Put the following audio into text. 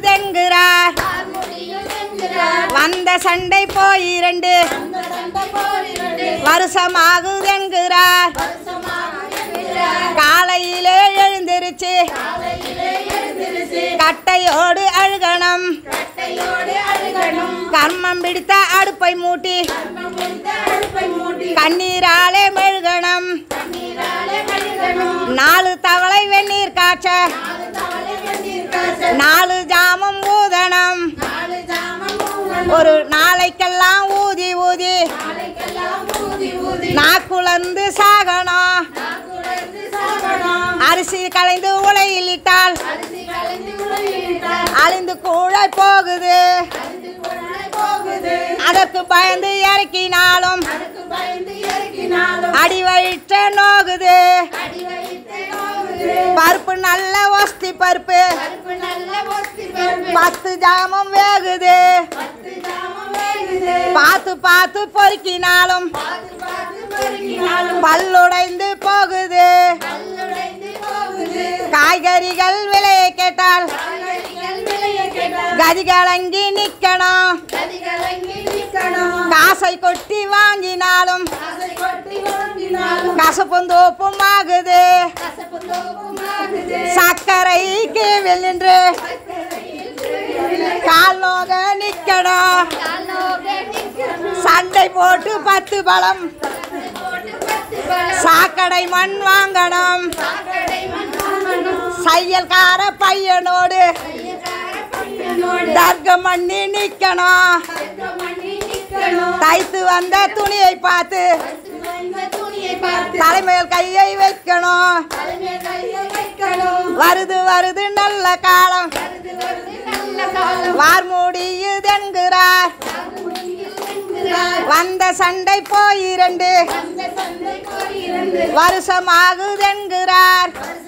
முடியுதென்கிறார் வந்த சண்டை போய் இரண்டு வருஷமாகுதென்கிறார் காலையிலே எழுந்திருச்சு கட்டையோடு அழுகணும் கர்மம் பிடித்த அடுப்பை மூட்டி கண்ணீராலே மெழுகணும் நாலு தவளை வெந்நீர் காய்ச்ச நாலு ஜாமம் ஊதணும் ஒரு நாளைக்கெல்லாம் ஊதி ஊதி நாக்குலந்து சாகணும் அரிசி கலைந்து உலையில் இட்டால் அழிந்து கூழை போகுது அதற்கு பயந்து இறக்கினாலும் அடி வயிற்ற நோகுது பருப்பு நல்ல ஒஸ்தி பருப்பு பத்து ஜாமம் வேகுது பார்த்து பார்த்து பொறுக்கினாலும் பல்லுடைந்து போகுது காய்கறிகள் விலையை கேட்டால் கதி கலங்கி நிக்கணும் காசை கொட்டி வாங்கினாலும் கசப்பும் தோப்பும் ஆகுது சர்க்கரை கீவில் நின்று கால் நோக நிக்கணும் சண்டை போட்டு பத்து பழம் சாக்கடை மண் வாங்கணும் செயல்கார பையனோடு தர்க்கம் பண்ணி நிக்கணும் தைத்து வந்த துணியை பார்த்து தலைமையில் கையை வைக்கணும் வருது வருது நல்ல காலம் வார் முடியுதென்கிறார் வந்த சண்டை போய் இரண்டு வருஷமாகுதென்கிறார்